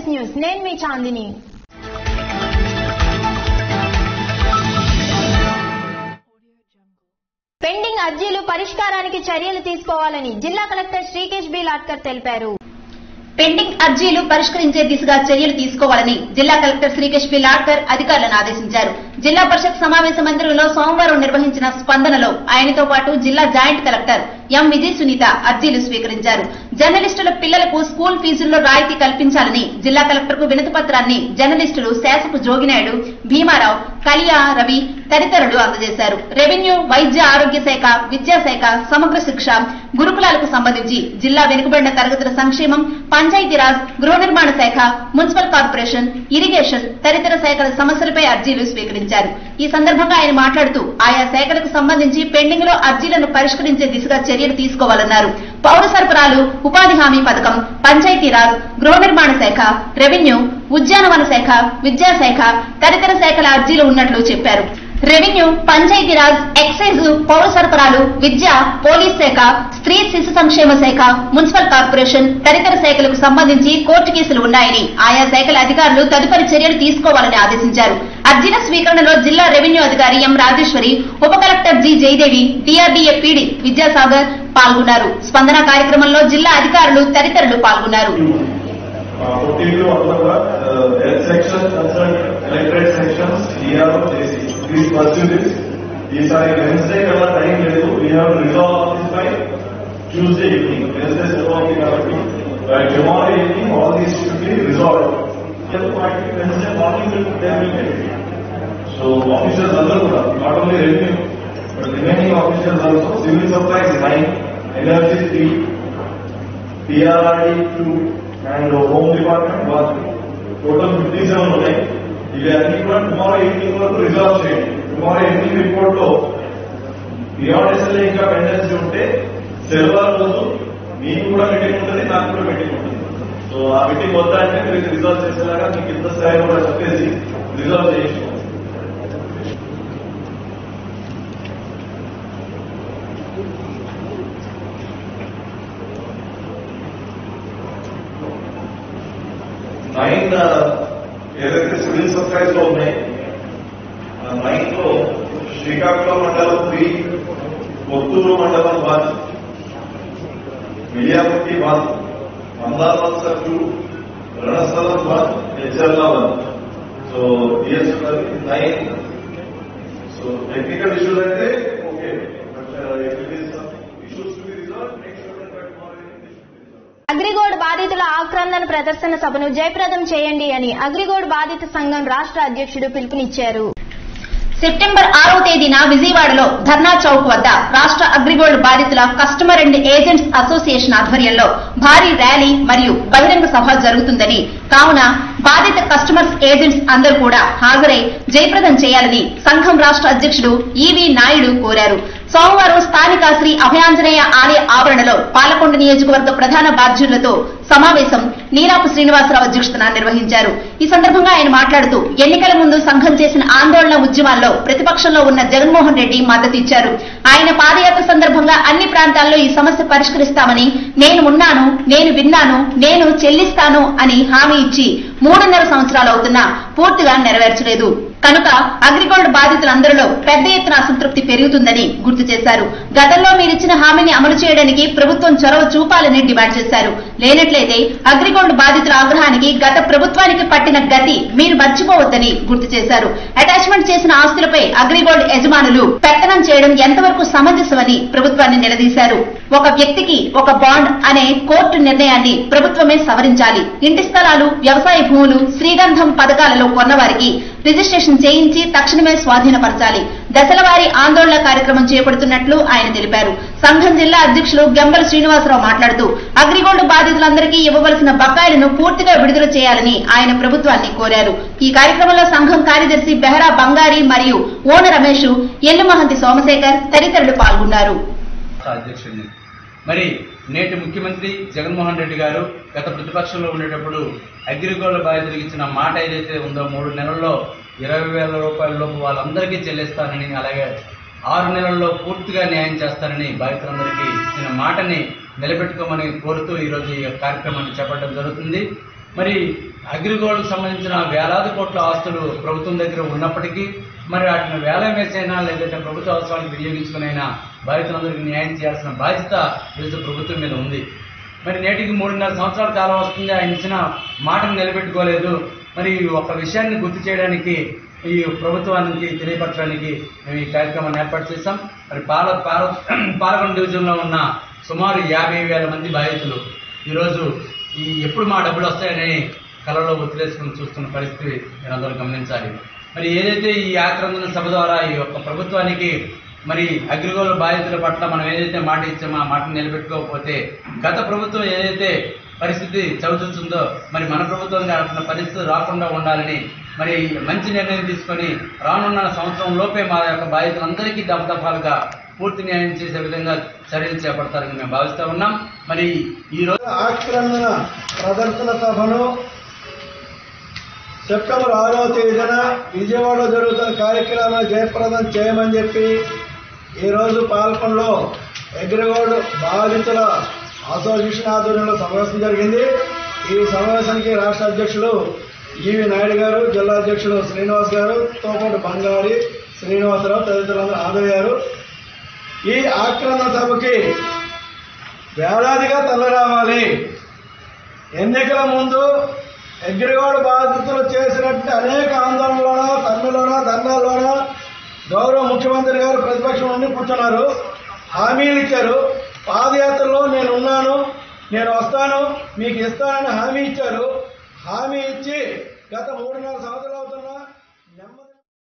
news నేను మీ Chandini pending అర్జీలు పరిష్కారానికి చర్యలు తీసుకోవాలని జిల్లా కలెక్టర్ శ్రీకేష్ బి లాట్కర్ తెలిపారు పెండింగ్ అర్జీలు పరిష్కరించే దిశగా చర్యలు తీసుకోవాలని జిల్లా కలెక్టర్ శ్రీకేష్ పి లాడ్కర్ అధికారులను ఆదేశించారు జిల్లా పరిషత్ సమావేశ మందిరంలో సోమవారం నిర్వహించిన స్పందనలో ఆయనతో పాటు జిల్లా joint collector M Vijay Sunitha అర్జీలు స్వీకరించారు జర్నలిస్టుల పిల్లలకు స్కూల్ ఫీజుల్లో రాయితీ కల్పించాలని జిల్లా కలెక్టర్ కు వినతి పత్రాన్ని జర్నలిస్టులు శాసపు జోగినాయుడు భీమారావు కలియా రవి తదితరులు అందజేశారు రెవెన్యూ వైద్య ఆరోగ్య శాఖ విద్యాశాఖ సమగ్ర శిక్ష గురుకులాలకు సంబంధించి జిల్లా వెనుకబడిన తరగతుల సంక్షేమం పంచాయతీరాజ్ గృహ నిర్మాణ శాఖ మున్సిపల్ కార్పొరేషన్ ఇరిగేషన్ తదితర శాఖల సమస్యలపై అర్జీలు స్వీకరించారు ఈ సందర్భంగా ఆయన మాట్లాడుతూ ఆయా శాఖలకు సంబంధించి పెండింగ్ లో అర్జీలను పరిష్కరించే దిశగా చర్యలు తీసుకోవాలన్నారు పౌర సరఫరాలు ఉపాధి హామీ పథకం పంచాయతీరాజ్ గృహ నిర్మాణ శాఖ రెవెన్యూ ఉద్యానవన శాఖ విద్యాశాఖ తదితర శాఖల అర్జీలు ఉన్నట్లు చెప్పారు రెవెన్యూ పంచాయతీరాజ్ ఎక్సైజ్ పౌర సరఫరాలు విద్య పోలీస్ శాఖ స్త్రీ శిశు సంక్షేమ శాఖ మున్సిపల్ కార్పొరేషన్ తదితర శాఖలకు సంబంధించి కోర్టు కేసులు ఉన్నాయని ఆయా శాఖల అధికారులు తదుపరి చర్యలు తీసుకోవాలని ఆదేశించారు అర్జీల స్వీకరణలో జిల్లా రెవెన్యూ అధికారి ఎం రాజేశ్వరి ఉప collector G Jayadevi DRDA PD Vidyasagar పాల్గొన్నారు స్పందన కార్యక్రమంలో జిల్లా అధికారులు తదితరులు పాల్గొన్నారు ఫోర్టీన్ అట్లా health section concern electorate sections DRO చేసి ప్లీజ్ పర్సూ దిస్ ఈసారి వెన్స్డే కల్లా టైం లేదు we have resolve on this by Tuesday evening Wednesday సెలవు ఉంది కాబట్టి by tomorrow evening all these should be resolve Wednesday morning so officers అందరూ కూడా not only revenue but remaining officers also civil supplies nine energy three TRRD two and home department one total fifty seven ఉన్నాయి ఇవి అన్ని కూడా tomorrow evening వరకు resolve చేయండి tomorrow evening report లో beyond SLA ఇంకా పెండెన్సీ ఉంటే సెలవుల రోజు మీకు కూడా మీటింగ్ ఉంటుంది నాకు కూడా మీటింగ్ ఉంటుంది సో ఆ మీటింగ్ వద్దా అంటే మీరు రిజాల్వ్ చేసేలాగా మీకు ఇంత స్థాయిలో కూడా చెప్పేసి రిజాల్వ్ చేయించుకోండి నైన్ ఏదైతే సివిల్ సప్లైస్ లో ఉన్నాయి ఆ నైన్ లో శ్రీకాకుళం మండలం త్రీ కొత్తూరు మండలం one Miliyapatti one Mandalavalasa two Ranasthalam one Hecharla one so DS nine so technical issues అయితే okay but issues to be resolve next AgriGold బాధితుల ఆక్రందన ప్రదర్శన సభను జయప్రదం చేయండి అని అగ్రిగోల్డ్ బాధిత సంఘం రాష్ట్ర అధ్యక్షుడు పిలుపునిచ్చారు సెప్టెంబర్ ఆరవ తేదీన విజయవాడలో ధర్నా చౌక్ వద్ద రాష్ట్ర అగ్రిగోల్డ్ బాధితుల కస్టమర్ అండ్ ఏజెంట్స్ అసోసియేషన్ ఆధ్వర్యంలో భారీ ర్యాలీ మరియు బహిరంగ సభ జరుగుతుందని కావున బాధిత కస్టమర్స్ ఏజెంట్స్ అందరూ కూడా హాజరై జయప్రదం చేయాలని సంఘం రాష్ట్ర అధ్యక్షుడు ఈవి నాయుడు కోరారు సోమవారం స్థానిక శ్రీ అభయాంజనేయ ఆలయ ఆవరణలో పాలకొండ నియోజకవర్గ ప్రధాన బాధ్యులతో సమావేశం నీరాపు శ్రీనివాసరావు అధ్యక్షతన నిర్వహించారు ఈ సందర్భంగా ఆయన మాట్లాడుతూ ఎన్నికల ముందు సంఘం చేసిన ఆందోళన ఉద్యమాల్లో ప్రతిపక్షంలో ఉన్న జగన్మోహన్ రెడ్డి మద్దతు ఇచ్చారు ఆయన పాదయాత్ర సందర్భంగా అన్ని ప్రాంతాల్లో ఈ సమస్య పరిష్కరిస్తామని నేను ఉన్నాను నేను విన్నాను నేను చెల్లిస్తాను అని హామీ ఇచ్చి మూడున్నర సంవత్సరాలు అవుతున్నా పూర్తిగా నెరవేర్చలేదు కనుక అగ్రిగోల్డ్ బాధితులందరిలో పెద్ద ఎత్తున అసంతృప్తి పెరుగుతుందని గుర్తు చేశారు గతంలో మీరిచ్చిన హామీని అమలు చేయడానికి ప్రభుత్వం చొరవ చూపాలని డిమాండ్ చేశారు లేనట్లయితే అగ్రిగోల్డ్ బాధితుల ఆగ్రహానికి గత ప్రభుత్వానికి పట్టిన గతి మీరు మర్చిపోవద్దని గుర్తు చేశారు అటాచ్మెంట్ చేసిన ఆస్తులపై అగ్రిగోల్డ్ యజమానులు పెత్తనం చేయడం ఎంతవరకు సమంజసమని ప్రభుత్వాన్ని నిలదీశారు ఒక వ్యక్తికి ఒక బాండ్ అనే కోర్టు నిర్ణయాన్ని ప్రభుత్వమే సవరించాలి ఇంటి స్థలాలు వ్యవసాయ భూములు శ్రీగంధం పథకాలలో కొన్నవారికి రిజిస్ట్రేషన్ చేయించి తక్షణమే స్వాధీనపరచాలి దశలవారీ ఆందోళన కార్యక్రమం చేపడుతున్నట్లు ఆయన తెలిపారు సంఘం జిల్లా అధ్యక్షులు గంబల శ్రీనివాసరావు మాట్లాడుతూ అగ్రిగోల్డ్ బాధితులందరికీ ఇవ్వవలసిన బకాయిలను పూర్తిగా విడుదల చేయాలని ఆయన ప్రభుత్వాన్ని కోరారు ఈ కార్యక్రమంలో సంఘం కార్యదర్శి బెహరా బంగారి మరియు ఓన రమేష్ ఎల్లుమహంతి సోమశేఖర్ తదితరులు పాల్గొన్నారు రాష్ట్ర అధ్యక్షుడిని మరి నేటి ముఖ్యమంత్రి జగన్మోహన్ రెడ్డి గారు గత ప్రతిపక్షంలో ఉండేటప్పుడు అగ్రిగోల్డ్ బాధితులకు ఇచ్చిన మాట ఏదైతే ఉందో మూడు నెలల్లో ఇరవై వేల రూపాయల లోపు వాళ్ళందరికీ చెల్లిస్తానని అలాగే ఆరు నెలల్లో పూర్తిగా న్యాయం చేస్తానని బాధితులందరికీ ఇచ్చిన మాటని నిలబెట్టుకోమని కోరుతూ ఈరోజు ఈ కార్యక్రమాన్ని చేపట్టడం జరుగుతుంది మరి అగ్రిగోల్డ్కి సంబంధించిన వేలాది కోట్ల ఆస్తులు ప్రభుత్వం దగ్గర ఉన్నప్పటికీ మరి వాటిని వేలం వేసైనా లేదంటే ప్రభుత్వ అవసరానికి వినియోగించుకునైనా బాధితులందరికీ న్యాయం చేయాల్సిన బాధ్యత ఈరోజు ప్రభుత్వం మీద ఉంది మరి నేటికి మూడున్నర సంవత్సరాల కాలం వస్తుంది ఆయన ఇచ్చిన మాటను నిలబెట్టుకోలేదు మరి ఒక విషయాన్ని గుర్తు చేయడానికి ఈ ప్రభుత్వానికి తెలియపరచడానికి మేము ఈ కార్యక్రమాన్ని ఏర్పాటు చేశాం మరి పాల పాల పాలకొండ డివిజన్లో ఉన్న సుమారు యాభై వేల మంది బాధితులు ఈరోజు ఈ ఎప్పుడు మా డబ్బులు వస్తాయని కళలో ఒత్తిలేసుకుని చూస్తున్న పరిస్థితి మీరందరూ గమనించాలి మరి ఏదైతే ఈ ఆక్రందన సభ ద్వారా ఈ యొక్క ప్రభుత్వానికి మరి అగ్రిగోల బాధితుల పట్ల మనం ఏదైతే మాట ఇచ్చామో ఆ మాటను నిలబెట్టుకోకపోతే గత ప్రభుత్వం ఏదైతే పరిస్థితి చవిచూస్తుందో మరి మన ప్రభుత్వం అటువంటి పరిస్థితి రాకుండా ఉండాలని మరి మంచి నిర్ణయం తీసుకొని రానున్న సంవత్సరం లోపే మా యొక్క బాధితులందరికీ దఫదఫాలుగా పూర్తి న్యాయం చేసే విధంగా చర్యలు చేపడతారని మేము భావిస్తా ఉన్నాం మరి ఈ రోజు ఆక్రందన ప్రదర్శన సభను సెప్టెంబర్ ఆరవ తేదీన విజయవాడలో జరుగుతున్న కార్యక్రమాన్ని జయప్రదం చేయమని చెప్పి ఈరోజు పాల్కొండలో అగ్రిగోల్డ్ బాధితుల అసోసియేషన్ ఆధ్వర్యంలో సమావేశం జరిగింది ఈ సమావేశానికి రాష్ట్ర అధ్యక్షులు ఈవి నాయుడు గారు జిల్లా అధ్యక్షులు శ్రీనివాస్ గారు తోపాటు బంగారి శ్రీనివాసరావు తదితరులందరూ హాజరయ్యారు ఈ ఆక్రమణ సభకి వేలాదిగా తరలిరావాలి ఎన్నికల ముందు అగ్రిగోడ బాధితులు చేసినట్టు అనేక ఆందోళనలోనో తన్నులోనో ధర్నాల్లోనో గౌరవ ముఖ్యమంత్రి గారు ప్రతిపక్షం నుండి కూర్చున్నారు హామీలు ఇచ్చారు పాదయాత్రలో నేను ఉన్నాను నేను వస్తాను మీకు ఇస్తానని హామీ ఇచ్చారు హామీ ఇచ్చి గత మూడున్నర సంవత్సరాలు అవుతున్నా నెమ్మది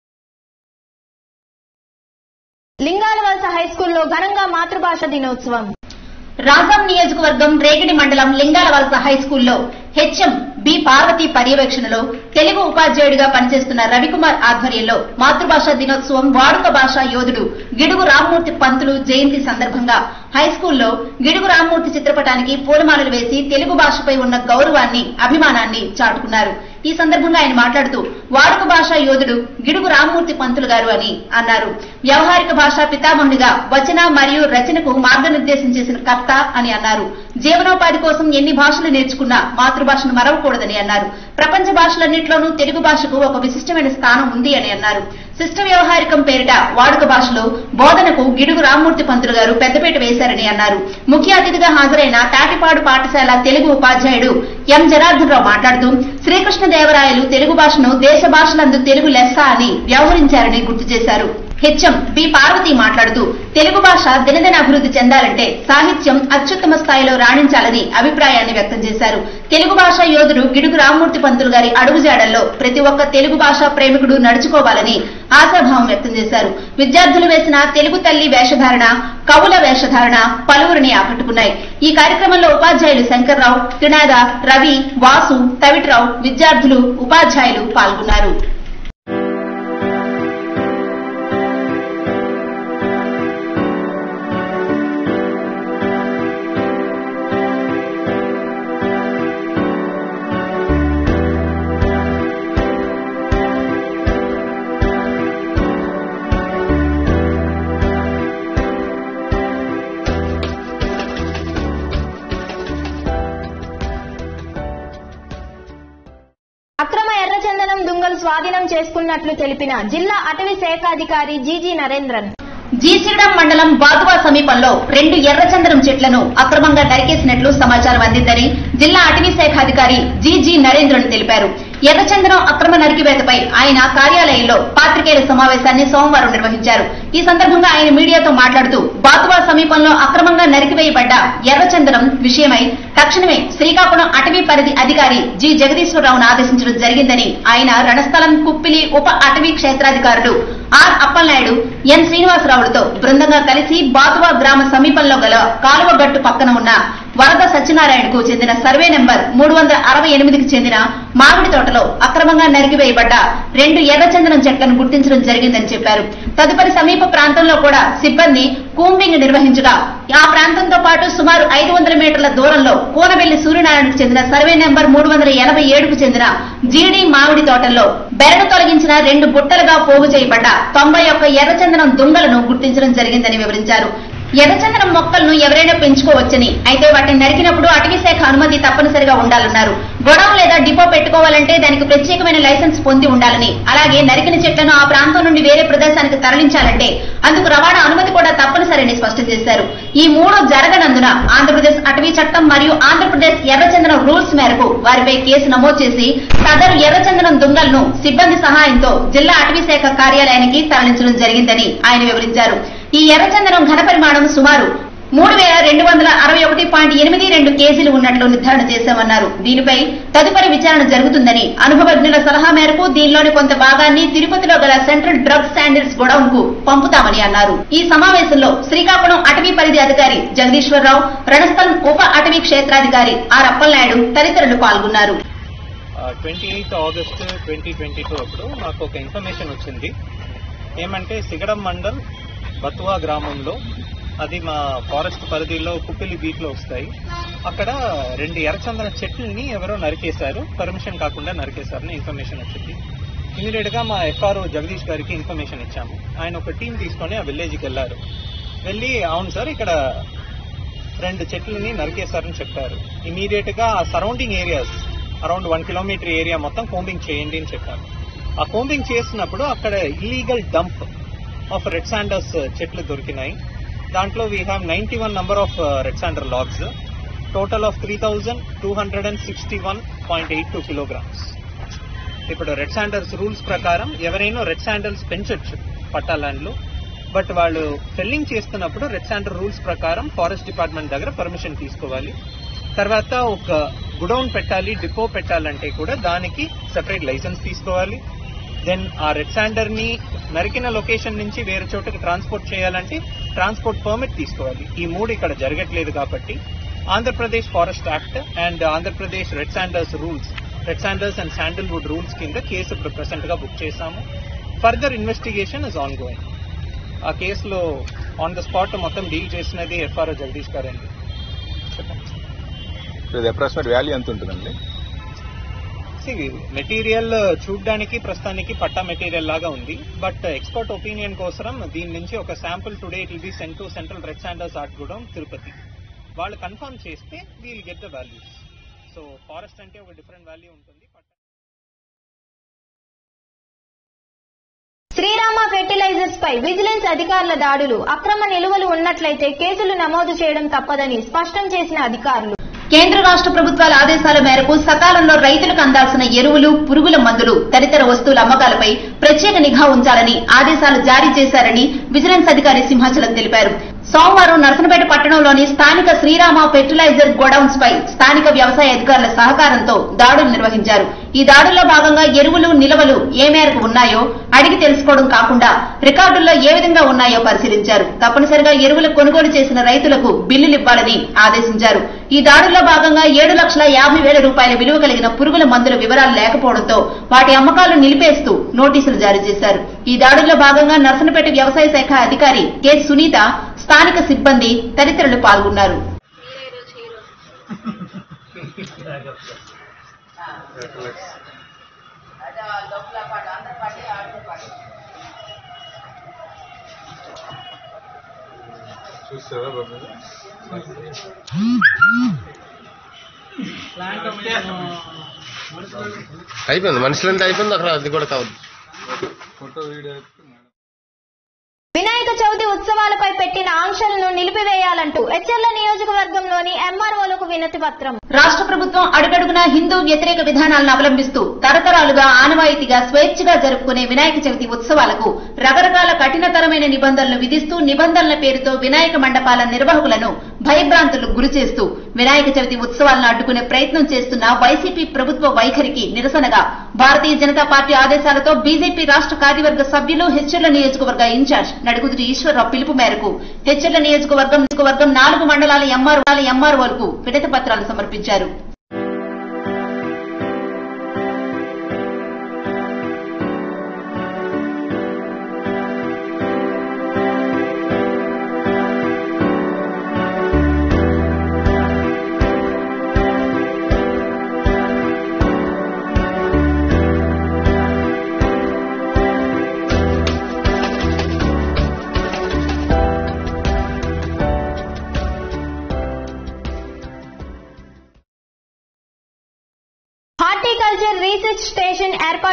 లింగాల వలస హై స్కూల్లో ఘనంగా మాతృభాష దినోత్సవం రాజాం నియోజకవర్గం రేగడి మండలం లింగాల వలస హై స్కూల్లో హెచ్ఎం బి పార్వతి పర్యవేక్షణలో తెలుగు ఉపాధ్యాయుడిగా పనిచేస్తున్న రవికుమార్ ఆధ్వర్యంలో మాతృభాష దినోత్సవం వాడుక భాషా యోధుడు గిడుగు రామ్మూర్తి పంతులు జయంతి సందర్భంగా హై స్కూల్లో గిడుగు రామ్మూర్తి చిత్రపటానికి పూలమాలలు వేసి తెలుగు భాషపై ఉన్న గౌరవాన్ని అభిమానాన్ని చాటుకున్నారు ఈ సందర్భంగా ఆయన మాట్లాడుతూ వాడుక భాషా యోధుడు గిడుగు రామ్మూర్తి పంతులు గారు అని అన్నారు వ్యవహారిక భాషా పితామహునిగా వచన మరియు రచనకు మార్గనిర్దేశం చేసిన కర్త అని అన్నారు జీవనోపాధి కోసం ఎన్ని భాషలు నేర్చుకున్నా మాతృభాషను మరవకూడదని అన్నారు ప్రపంచ భాషలన్నింటిలోనూ తెలుగు భాషకు ఒక విశిష్టమైన స్థానం ఉంది అని అన్నారు శిష్ట వ్యవహారికం పేరిట వాడుక భాషలో బోధనకు గిడుగు రామ్మూర్తి పంతులు గారు పెద్దపీట వేశారని అన్నారు ముఖ్య అతిథిగా హాజరైన తాటిపాడు పాఠశాల తెలుగు ఉపాధ్యాయుడు ఎం జనార్దనరావు మాట్లాడుతూ శ్రీకృష్ణదేవరాయలు తెలుగు భాషను దేశ భాషలందు తెలుగు లెస్స అని వ్యవహరించారని గుర్తు చేశారు హెచ్ఎం బి పార్వతి మాట్లాడుతూ తెలుగు భాష దినదిన అభివృద్ధి చెందాలంటే సాహిత్యం అత్యుత్తమ స్థాయిలో రాణించాలని అభిప్రాయాన్ని వ్యక్తం చేశారు తెలుగు భాష యోధుడు గిడుగు రామ్మూర్తి పంతులు గారి అడుగుజాడల్లో ప్రతి ఒక్క తెలుగు భాషా ప్రేమికుడు నడుచుకోవాలని ఆశాభావం వ్యక్తం చేశారు విద్యార్థులు వేసిన తెలుగు తల్లి వేషధారణ కవుల వేషధారణ పలువురిని ఆకట్టుకున్నాయి ఈ కార్యక్రమంలో ఉపాధ్యాయులు శంకర్రావు త్రినాద రవి వాసు తవిట్రావు విద్యార్థులు ఉపాధ్యాయులు పాల్గొన్నారు అక్రమ ఎర్రచందనం దుంగలు స్వాధీనం చేసుకున్నట్లు తెలిపిన జిల్లా అటవీ శాఖాధికారి జీజీ నరేంద్రన్ జీసీడం మండలం బాదువా సమీపంలో రెండు ఎర్రచందనం చెట్లను అక్రమంగా నరికేసినట్లు సమాచారం అందిందని జిల్లా అటవీ శాఖ అధికారి జీజీ నరేంద్రన్ తెలిపారు ఎర్రచందనం అక్రమ నరికివేతపై ఆయన కార్యాలయంలో పాత్రికేయుల సమావేశాన్ని సోమవారం నిర్వహించారు ఈ సందర్భంగా ఆయన మీడియాతో మాట్లాడుతూ బాతువా సమీపంలో అక్రమంగా నరికివేయబడ్డ ఎర్రచందనం విషయమై తక్షణమే శ్రీకాకుళం అటవీ పరిధి అధికారి జి జగదీశ్వరరావును ఆదేశించడం జరిగిందని ఆయన రణస్థలం కుప్పిలి ఉప అటవీ క్షేత్రాధికారులు ఆర్ అప్పలనాయుడు ఎన్ శ్రీనివాసరావులతో బృందంగా కలిసి బాతువా గ్రామ సమీపంలో గల కాలువ గట్టు పక్కన ఉన్న వరద సత్యనారాయణకు చెందిన సర్వే నెంబర్ మూడు వందల అరవై ఎనిమిదికి చెందిన మామిడి తోటలో అక్రమంగా నరికివేయబడ్డ రెండు ఎర్రచందనం చెట్లను గుర్తించడం జరిగిందని చెప్పారు తదుపరి సమీప ప్రాంతంలో కూడా సిబ్బంది కూంబింగ్ నిర్వహించగా ఆ ప్రాంతంతో పాటు సుమారు ఐదు వందల మీటర్ల దూరంలో కూనవెల్లి సూర్యనారాయణకు చెందిన సర్వే నెంబర్ మూడు వందల ఎనభై ఏడుకు చెందిన జీడి మామిడి తోటల్లో బెరడు తొలగించిన రెండు బుట్టలుగా పోగు చేయబడ్డ తొంభై ఒక్క ఎర్రచందనం దుంగలను గుర్తించడం జరిగిందని వివరించారు ఎర్రచందనం మొక్కలను ఎవరైనా పెంచుకోవచ్చని అయితే వాటిని నరికినప్పుడు అటవీ శాఖ అనుమతి తప్పనిసరిగా ఉండాలన్నారు గొడవ లేదా డిపో పెట్టుకోవాలంటే దానికి ప్రత్యేకమైన లైసెన్స్ పొంది ఉండాలని అలాగే నరికిన చెట్లను ఆ ప్రాంతం నుండి వేరే ప్రదేశానికి తరలించాలంటే అందుకు రవాణా అనుమతి కూడా తప్పనిసరని స్పష్టం చేశారు ఈ మూడు జరగనందున ఆంధ్రప్రదేశ్ అటవీ చట్టం మరియు ఆంధ్రప్రదేశ్ ఎర్రచందనం రూల్స్ మేరకు వారిపై కేసు నమోదు చేసి సదరు ఎర్రచందనం దుంగలను సిబ్బంది సహాయంతో జిల్లా అటవీ శాఖ కార్యాలయానికి తరలించడం జరిగిందని ఆయన వివరించారు ఈ ఎర్రచందనం ఘన పరిమాణం సుమారు మూడు వేల రెండు వందల అరవై ఒకటి పాయింట్ ఎనిమిది రెండు కేజీలు ఉన్నట్లు నిర్ధారణ చేశామన్నారు దీనిపై తదుపరి విచారణ జరుగుతుందని అనుభవజ్ఞుల సలహా మేరకు దీనిలోని కొంత భాగాన్ని తిరుపతిలో గల సెంట్రల్ డ్రగ్ స్టాండర్డ్స్ గొడౌన్ కు పంపుతామని అన్నారు ఈ సమావేశంలో శ్రీకాకుళం అటవీ పరిధి అధికారి జగదీశ్వరరావు రణస్థలం ఉప అటవీ క్షేత్రాధికారి ఆర్ అప్పలనాయుడు తదితరులు పాల్గొన్నారు twenty eighth August twenty twenty two అప్పుడు మాకు ఒక ఇన్ఫర్మేషన్ వచ్చింది ఏమంటే సిగడం మండల్ బతువా గ్రామంలో అది మా ఫారెస్ట్ పరిధిలో కుప్పిలి బీట్ లో వస్తాయి అక్కడ రెండు ఎర్రచందన చెట్లని ఎవరో నరికేశారు పర్మిషన్ కాకుండా నరికేశారని ఇన్ఫర్మేషన్ వచ్చింది ఇమీడియట్ గా మా ఎఫ్ఆర్ఓ జగదీష్ గారికి ఇన్ఫర్మేషన్ ఇచ్చాము ఆయన ఒక టీం తీసుకొని ఆ విలేజ్కి వెళ్ళారు వెళ్ళి అవును సార్ ఇక్కడ రెండు చెట్లని నరికేశారని చెప్పారు ఇమీడియట్ గా ఆ surrounding areas around one kilometre area మొత్తం కోంబింగ్ చేయండి అని చెప్పారు ఆ కోంబింగ్ చేసినప్పుడు అక్కడ illegal dump of red sanders చెట్లు దొరికినాయి దాంట్లో we have ninety one number of red sander logs total of three thousand two hundred and sixty one point eight two kilograms ఇప్పుడు రెడ్ శాండల్స్ రూల్స్ ప్రకారం ఎవరైనా red sandals పెంచొచ్చు పట్టా ల్యాండ్లో but వాళ్ళు felling చేస్తున్నప్పుడు రెడ్ శాండల్ రూల్స్ ప్రకారం forest department దగ్గర permission తీసుకోవాలి తర్వాత ఒక గుడౌన్ పెట్టాలి డిపో పెట్టాలంటే కూడా దానికి సెపరేట్ లైసెన్స్ తీసుకోవాలి దెన్ ఆ రెడ్ శాండర్ ని నరికిన లొకేషన్ నుంచి వేరే చోటకి ట్రాన్స్పోర్ట్ చేయాలంటే ట్రాన్స్పోర్ట్ పర్మిట్ తీసుకోవాలి ఈ మూడు ఇక్కడ జరగట్లేదు కాబట్టి Andhra Pradesh forest act and Andhra Pradesh red sanders rules red sanders and sandalwood rules కింద కేసు ఇప్పుడు ప్రెసెంట్ గా బుక్ చేశాము further investigation is on going ఆ కేసులో ఆన్ ద స్పాట్ మొత్తం డీల్ చేసినది ఎఫ్ఆర్ఓ జగదీష్ గారు అండి ఇది అప్రాక్సిమేట్ వాల్యూ ఎంత ఉంటుందండి మెటీరియల్ చూడడానికి ప్రస్తుతానికి పట్టా మెటీరియల్ లాగా ఉంది బట్ ఎక్స్పర్ట్ ఒపీనియన్ కోసం దీని నుంచి ఒక sample today it will be sent to central red sanders ఆర్ట్ గూడెం తిరుపతి వాళ్ళు కన్ఫర్మ్ చేస్తే we'll get the values so forest అంటే ఒక డిఫరెంట్ వాల్యూ ఉంటుంది పట్టా శ్రీరామ ఫెర్టిలైజర్స్ పై విజిలెన్స్ అధికారుల దాడులు అక్రమ నిలువలు ఉన్నట్లయితే కేసులు నమోదు చేయడం తప్పదని స్పష్టం చేసిన అధికారులు కేంద్ర రాష్ట్ర ప్రభుత్వాల ఆదేశాల మేరకు సకాలంలో రైతులకు అందాల్సిన ఎరువులు పురుగుల మందులు తదితర వస్తువుల అమ్మకాలపై ప్రత్యేక నిఘా ఉంచాలని ఆదేశాలు జారీ చేశారని విజిలెన్స్ అధికారి సింహాచలం తెలిపారు సోమవారం నర్సనపేట పట్టణంలోని స్థానిక శ్రీరామ ఫెర్టిలైజర్ గోడౌన్స్ పై స్థానిక వ్యవసాయ అధికారుల సహకారంతో దాడులు నిర్వహించారు ఈ దాడుల్లో భాగంగా ఎరువులు నిల్వలు ఏ మేరకు ఉన్నాయో అడిగి తెలుసుకోవడం కాకుండా రికార్డుల్లో ఏ విధంగా ఉన్నాయో పరిశీలించారు తప్పనిసరిగా ఎరువులు కొనుగోలు చేసిన రైతులకు బిల్లులు ఇవ్వాలని ఆదేశించారు ఈ దాడుల్లో భాగంగా ఏడు లక్షల యాభై వేల రూపాయల విలువ కలిగిన పురుగుల మందుల వివరాలు లేకపోవడంతో వాటి అమ్మకాలు నిలిపేస్తూ నోటీసులు జారీ చేశారు ఈ దాడుల్లో భాగంగా నర్సనపేట వ్యవసాయ శాఖ అధికారి కె సునీత స్థానిక సిబ్బంది తదితరులు పాల్గొన్నారు చూస్తారా బాబు అయిపోయింది మనుషులంతా అయిపోయింది అక్కడ అది కూడా కావద్దు ఫోటో వీడియో వినాయక చవితి ఉత్సవాలపై పెట్టిన ఆంక్షలను నిలిపివేయాలంటూ ఎచ్చెర్ల నియోజకవర్గంలోని ఎంఆర్ఓలకు వినతి పత్రం రాష్ట్ర ప్రభుత్వం అడుగడుగునా హిందూ వ్యతిరేక విధానాలను అవలంబిస్తూ తరతరాలుగా ఆనవాయితీగా స్వేచ్ఛగా జరుపుకునే వినాయక చవితి ఉత్సవాలకు రకరకాల కఠినతరమైన నిబంధనలు విధిస్తూ నిబంధనల పేరుతో వినాయక మండపాల నిర్వాహకులను భయభ్రాంతులకు గురి చేస్తూ వినాయక చవితి ఉత్సవాలను అడ్డుకునే ప్రయత్నం చేస్తున్న వైసీపీ ప్రభుత్వ వైఖరికి నిరసనగా భారతీయ జనతా పార్టీ ఆదేశాలతో బీజేపీ రాష్ట్ర కార్యవర్గ సభ్యులు హెచ్చర్ల నియోజకవర్గ ఇన్ఛార్జ్ నడుగుదుటి ఈశ్వరరావు పిలుపు మేరకు హెచ్చర్ల నియోజకవర్గం నియోజకవర్గం నాలుగు మండలాల ఎంఆర్ ఎంఆర్ఓలకు విడత పత్రాలు సమర్పించారు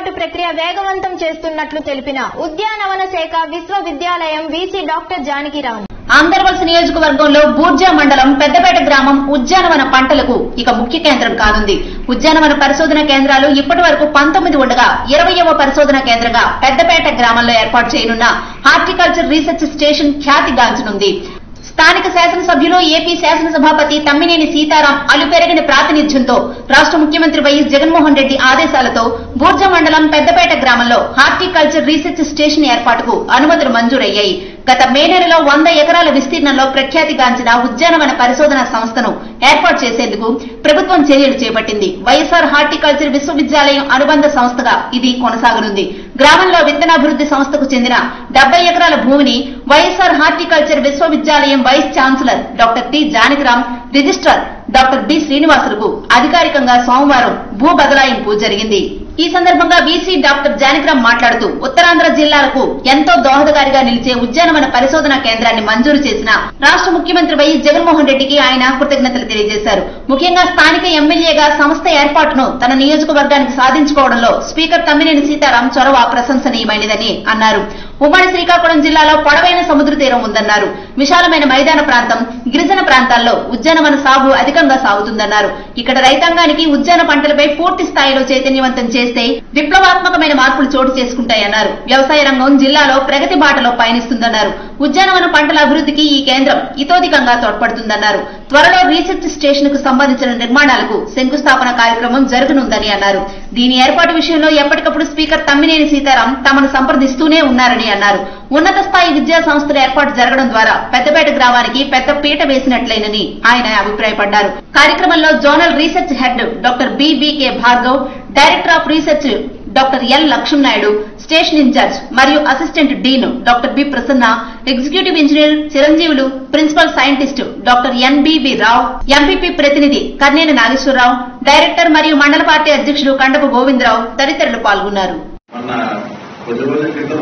ఏర్పాటు ప్రక్రియ వేగవంతం చేస్తున్నట్లు తెలిపిన ఉద్యానవన శాఖ విశ్వవిద్యాలయం వీసీ డాక్టర్ జానకిరామ్ ఆంధ్రవలస నియోజకవర్గంలో బూర్జా మండలం పెద్దపేట గ్రామం ఉద్యానవన పంటలకు ఇక ముఖ్య కేంద్రం కానుంది ఉద్యానవన పరిశోధన కేంద్రాలు ఇప్పటి వరకు పంతొమ్మిది ఉండగా ఇరవయవ పరిశోధన కేంద్రంగా పెద్దపేట గ్రామంలో ఏర్పాటు చేయనున్న హార్టికల్చర్ రీసెర్చ్ స్టేషన్ ఖ్యాతిగాంచనుంది స్థానిక శాసనసభ్యులు ఏపీ శాసనసభాపతి తమ్మినేని సీతారాం అలుపెరగని ప్రాతినిధ్యంతో రాష్ట్ర ముఖ్యమంత్రి వైఎస్ జగన్మోహన్ రెడ్డి ఆదేశాలతో బూర్జ మండలం పెద్దపేట గ్రామంలో హార్టికల్చర్ రీసెర్చ్ స్టేషన్ ఏర్పాటుకు అనుమతులు మంజూరయ్యాయి గత మే నెలలో వంద ఎకరాల విస్తీర్ణంలో ప్రఖ్యాతిగాంచిన ఉద్యానవన పరిశోధన సంస్థను ఏర్పాటు చేసేందుకు ప్రభుత్వం చర్యలు చేపట్టింది వైఎస్ఆర్ హార్టికల్చర్ విశ్వవిద్యాలయం అనుబంధ సంస్థగా ఇది కొనసాగనుంది గ్రామంలో విత్తనాభివృద్ధి సంస్థకు చెందిన డెబ్బై ఎకరాల భూమిని వైఎస్ఆర్ హార్టికల్చర్ విశ్వవిద్యాలయం vice chancellor doctor T Janakiram registrar doctor B శ్రీనివాసులకు అధికారికంగా సోమవారం భూ బదలాయింపు జరిగింది ఈ సందర్భంగా వీసీ డాక్టర్ జానకిరామ్ మాట్లాడుతూ ఉత్తరాంధ్ర జిల్లాలకు ఎంతో దోహదకారిగా నిలిచే ఉద్యానవన పరిశోధన కేంద్రాన్ని మంజూరు చేసిన రాష్ట్ర ముఖ్యమంత్రి వైఎస్ జగన్మోహన్ రెడ్డికి ఆయన కృతజ్ఞతలు తెలియజేశారు ముఖ్యంగా స్థానిక ఎమ్మెల్యేగా సంస్థ ఏర్పాటును తన నియోజకవర్గానికి సాధించుకోవడంలో స్పీకర్ తమ్మినేని సీతారాం చొరవ ప్రశంసనీయమైనదని అన్నారు ఉమ్మడి శ్రీకాకుళం జిల్లాలో పొడవైన సముద్ర తీరం ఉందన్నారు విశాలమైన మైదాన ప్రాంతం గిరిజన ప్రాంతాల్లో ఉద్యానవన సాగు అధికంగా సాగుతుందన్నారు ఇక్కడ రైతాంగానికి ఉద్యాన పంటలపై పూర్తి స్థాయిలో చైతన్యవంతం చేస్తే విప్లవాత్మకమైన మార్పులు చోటు చేసుకుంటాయన్నారు వ్యవసాయ రంగం జిల్లాలో ప్రగతి బాటలో పయనిస్తుందన్నారు ఉద్యానవన పంటల అభివృద్ధికి ఈ కేంద్రం ఇతోధికంగా తోడ్పడుతుందన్నారు త్వరలో రీసెర్చ్ స్టేషన్ కు సంబంధించిన నిర్మాణాలకు శంకుస్థాపన కార్యక్రమం జరగనుందని అన్నారు దీని ఏర్పాటు విషయంలో ఎప్పటికప్పుడు స్పీకర్ తమ్మినేని సీతారాం తమను సంప్రదిస్తూనే ఉన్నారని అన్నారు ఉన్నత స్థాయి విద్యా సంస్థల ఏర్పాటు జరగడం ద్వారా పెద్దపేట గ్రామానికి పెద్ద పీట వేసినట్లయినని ఆయన అభిప్రాయపడ్డారు కార్యక్రమంలో zonal research head doctor BBK Bhargav director of research doctor L Lakshmanaidu station in charge మరియు assistant dean doctor B Prasanna executive engineer Chiranjeevulu principal scientist doctor NBB Rao MPP ప్రతినిధి కర్నేని నాగేశ్వరరావు డైరెక్టర్ మరియు మండల పార్టీ అధ్యక్షుడు కండపు గోవిందరావు తదితరులు పాల్గొన్నారు మొన్న కొద్ది రోజుల క్రితం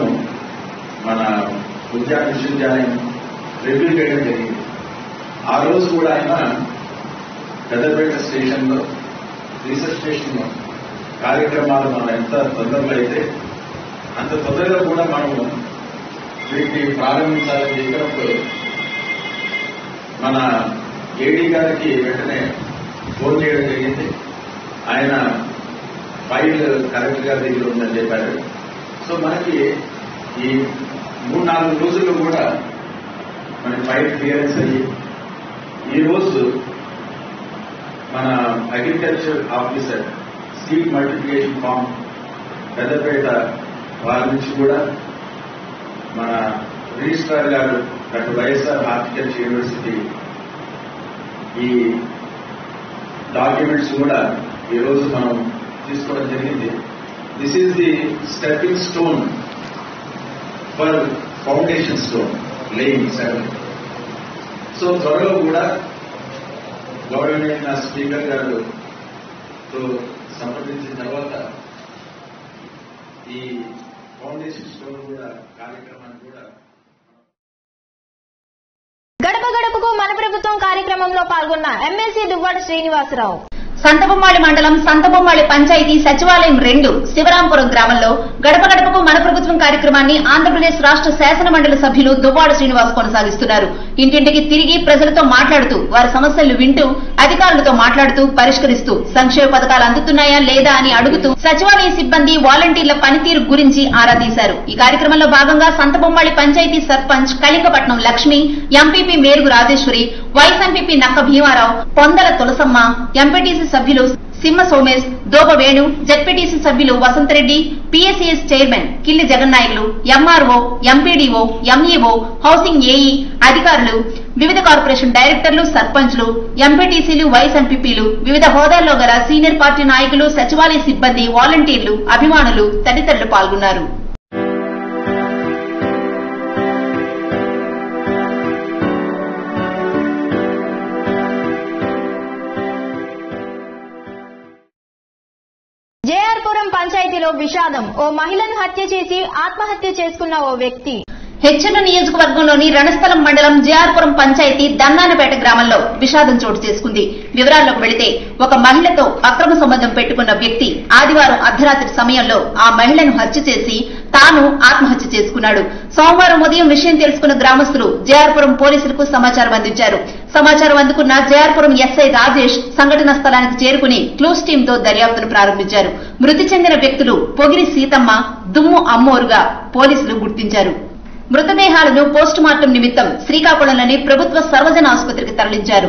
మన ఉద్యాన విశ్వవిద్యాలయం రివ్యూ చేయడం జరిగింది ఆ రోజు కూడా ఆయన పెద్దపేట స్టేషన్లో రీసెర్చ్ స్టేషన్లో కార్యక్రమాలు మనం ఎంత తొందరలో అయితే అంత తొందరగా కూడా మనము వీటిని ప్రారంభించాలని చెప్పినప్పుడు మన ఏడీ గారికి వెంటనే ఫోన్ చేయడం జరిగింది ఆయన ఫైల్ కరెక్ట్ గా దగ్గర ఉందని చెప్పారు సో మనకి ఈ మూడు నాలుగు రోజుల్లో కూడా మన ఫైల్ క్లియరెన్స్ అయ్యి ఈ రోజు మన agriculture officer seed multiplication farm Peddapeta వారి నుంచి కూడా మన రిజిస్ట్రార్ గారు డాక్టర్ వైఎస్ఆర్ హార్టికల్చర్ యూనివర్సిటీ ఈ డాక్యుమెంట్స్ కూడా ఈ రోజు మనం తీసుకోవడం జరిగింది this is the stepping stone for foundation stone laying seven so త్వరలో కూడా గౌరవనీయ స్పీకర్ గారు తో సంప్రదించిన తర్వాత ఈ ఫౌండేషన్ స్టోన్ కూడా కార్యక్రమాన్ని కూడా గడప గడపకు మన ప్రభుత్వం కార్యక్రమంలో పాల్గొన్న ఎమ్మెల్సీ దువ్వాడ శ్రీనివాసరావు సంతబొమ్మాళి మండలం సంతబొమ్మాళి పంచాయతీ సచివాలయం రెండు శివరాంపురం గ్రామంలో గడప గడపకు మన ప్రభుత్వం కార్యక్రమాన్ని ఆంధ్రప్రదేశ్ రాష్ట్ర శాసన మండలి సభ్యులు దువ్వాడ శ్రీనివాస్ కొనసాగిస్తున్నారు ఇంటింటికి తిరిగి ప్రజలతో మాట్లాడుతూ వారి సమస్యలు వింటూ అధికారులతో మాట్లాడుతూ పరిష్కరిస్తూ సంక్షేమ పథకాలు అందుతున్నాయా లేదా అని అడుగుతూ సచివాలయ సిబ్బంది వాలంటీర్ల పనితీరు గురించి ఆరా తీశారు ఈ కార్యక్రమంలో భాగంగా సంతబొమ్మాళి పంచాయతీ sarpanch Kalingapatnam Lakshmi MPP Merugu Rajeswari vice MPP Nakka Bhimarao Pondala Tulasamma MPTC సభ్యులు సింహ సోమేష్ దోబ వేణు జెడ్పీటీసీ సభ్యులు Vasanthareddy PSCS chairman Killi Jagannayakulu MRO MPDO MEO housing AE అధికారులు వివిధ కార్పొరేషన్ డైరెక్టర్లు సర్పంచ్లు ఎంపీటీసీలు వైస్ ఎంపీపీలు వివిధ హోదాల్లో గల సీనియర్ పార్టీ నాయకులు సచివాలయ సిబ్బంది వాలంటీర్లు అభిమానులు తదితరులు పాల్గొన్నారు జేఆర్పురం పంచాయతీలో విషాదం ఓ మహిళను హత్య చేసి ఆత్మహత్య చేసుకున్న ఓ వ్యక్తి హెచ్చర్ల నియోజకవర్గంలోని రణస్థలం మండలం జిఆర్పురం పంచాయతీ దన్నానపేట గ్రామంలో విషాదం చోటు చేసుకుంది వివరాల్లోకి వెళితే ఒక మహిళతో అక్రమ సంబంధం పెట్టుకున్న వ్యక్తి ఆదివారం అర్ధరాత్రి సమయంలో ఆ మహిళను హత్య చేసి తాను ఆత్మహత్య చేసుకున్నాడు సోమవారం ఉదయం విషయం తెలుసుకున్న గ్రామస్తులు జయార్పురం పోలీసులకు సమాచారం అందించారు సమాచారం అందుకున్న జయార్పురం ఎస్ఐ రాజేష్ సంఘటన స్థలానికి చేరుకుని క్లూస్ టీమ్ తో దర్యాప్తును ప్రారంభించారు మృతి చెందిన వ్యక్తులు పొగిరి సీతమ్మ దుమ్ము అమ్మోరుగా పోలీసులు గుర్తించారు మృతదేహాలను పోస్ట్ మార్టం నిమిత్తం శ్రీకాకుళంలోని ప్రభుత్వ సర్వజన ఆసుపత్రికి తరలించారు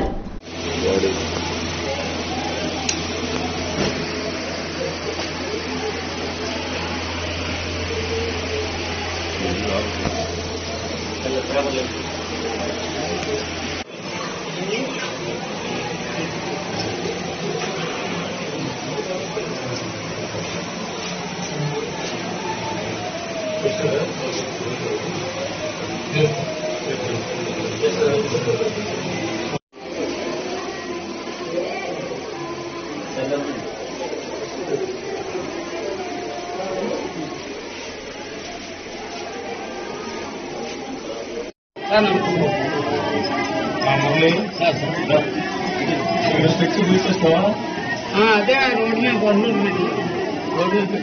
అదే రోడ్ మీద బండ్లు ఉన్నాయి రోడ్ మీద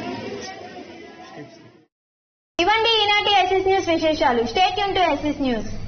ఇవండి ఈనాటి ఎస్ఎస్ న్యూస్ విశేషాలు స్టేట్ యూన్ టు ఎస్ఎస్ న్యూస్